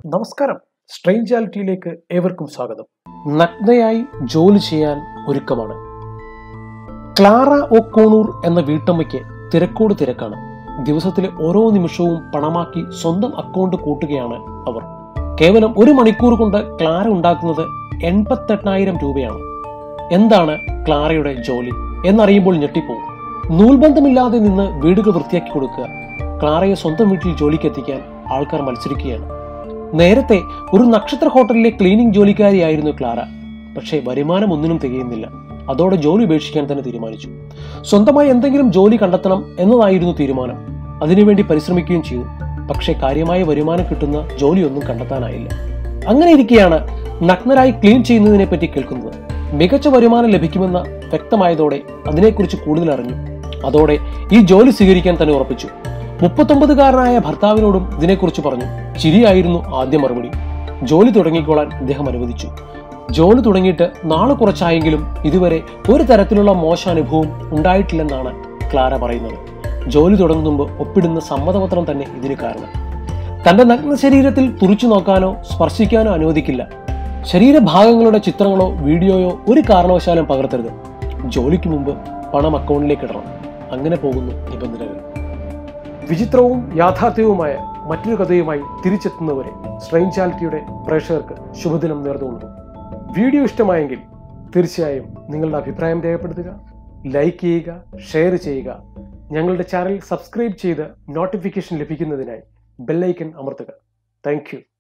നമസ്കാരം സ്ട്രെയിൻജാലിറ്റിയിലേക്ക് ഏവർക്കും സ്വാഗതം നഗ്നയായി ജോലി ചെയ്യാൻ ഒരുക്കമാണ് ക്ലാറ ഒക്കോണൂർ എന്ന വീട്ടമ്മയ്ക്ക് തിരക്കോട് തിരക്കാണ് ദിവസത്തിലെ ഓരോ നിമിഷവും പണമാക്കി സ്വന്തം അക്കൗണ്ട് കൂട്ടുകയാണ് അവർ കേവലം ഒരു മണിക്കൂർ കൊണ്ട് ക്ലാര ഉണ്ടാക്കുന്നത് എൺപത്തെണ്ണായിരം രൂപയാണ് എന്താണ് ക്ലാരയുടെ ജോലി എന്നറിയുമ്പോൾ ഞെട്ടിപ്പോകും നൂൽബന്ധമില്ലാതെ നിന്ന് വീടുകൾ വൃത്തിയാക്കി കൊടുക്കുക ക്ലാരയെ സ്വന്തം വീട്ടിൽ ജോലിക്ക് എത്തിക്കാൻ ആൾക്കാർ മത്സരിക്കുകയാണ് നേരത്തെ ഒരു നക്ഷത്ര ഹോട്ടലിലെ ക്ലീനിംഗ് ജോലിക്കാരിയായിരുന്നു ക്ലാര പക്ഷേ വരുമാനം ഒന്നിനും തികയുന്നില്ല അതോടെ ജോലി ഉപേക്ഷിക്കാൻ തന്നെ തീരുമാനിച്ചു സ്വന്തമായി എന്തെങ്കിലും ജോലി കണ്ടെത്തണം എന്നതായിരുന്നു തീരുമാനം അതിനുവേണ്ടി പരിശ്രമിക്കുകയും ചെയ്തു പക്ഷേ കാര്യമായ വരുമാനം കിട്ടുന്ന ജോലിയൊന്നും കണ്ടെത്താനായില്ല അങ്ങനെ ഇരിക്കെയാണ് നഗ്നരായി ക്ലീൻ ചെയ്യുന്നതിനെ പറ്റി കേൾക്കുന്നത് മികച്ച വരുമാനം ലഭിക്കുമെന്ന വ്യക്തമായതോടെ അതിനെക്കുറിച്ച് കൂടുതൽ അറിഞ്ഞു അതോടെ ഈ ജോലി സ്വീകരിക്കാൻ തന്നെ ഉറപ്പിച്ചു മുപ്പത്തൊമ്പതുകാരനായ ഭർത്താവിനോടും ഇതിനെക്കുറിച്ച് പറഞ്ഞു ചിരിയായിരുന്നു ആദ്യ മറുപടി ജോലി തുടങ്ങിക്കോളാൻ ഇദ്ദേഹം അനുവദിച്ചു ജോലി തുടങ്ങിയിട്ട് നാളെ കുറച്ചായെങ്കിലും ഇതുവരെ ഒരു തരത്തിലുള്ള മോശ അനുഭവം ഉണ്ടായിട്ടില്ലെന്നാണ് ക്ലാര പറയുന്നത് ജോലി തുടങ്ങും മുമ്പ് ഒപ്പിടുന്ന സമ്മതപത്രം തന്നെ ഇതിന് കാരണം തന്റെ നഗ്ന ശരീരത്തിൽ തുറിച്ചു നോക്കാനോ സ്പർശിക്കാനോ അനുവദിക്കില്ല ശരീരഭാഗങ്ങളുടെ ചിത്രങ്ങളോ വീഡിയോയോ ഒരു കാരണവശാലും പകർത്തരുത് ജോലിക്ക് മുമ്പ് പണം അക്കൗണ്ടിലേക്ക് ഇടണം അങ്ങനെ പോകുന്നു നിബന്ധനകൾ വിചിത്രവും യാഥാർത്ഥ്യവുമായ മറ്റൊരു കഥയുമായി തിരിച്ചെത്തുന്നവരെ സ്ട്രെയിൻചാലിറ്റിയുടെ പ്രേക്ഷകർക്ക് ശുഭദിനം നേർന്നുകൊള്ളുന്നു വീഡിയോ ഇഷ്ടമായെങ്കിൽ തീർച്ചയായും നിങ്ങളുടെ അഭിപ്രായം രേഖപ്പെടുത്തുക ലൈക്ക് ചെയ്യുക ഷെയർ ചെയ്യുക ഞങ്ങളുടെ ചാനൽ സബ്സ്ക്രൈബ് ചെയ്ത് നോട്ടിഫിക്കേഷൻ ലഭിക്കുന്നതിനായി ബെല്ലൈക്കൺ അമർത്തുക താങ്ക്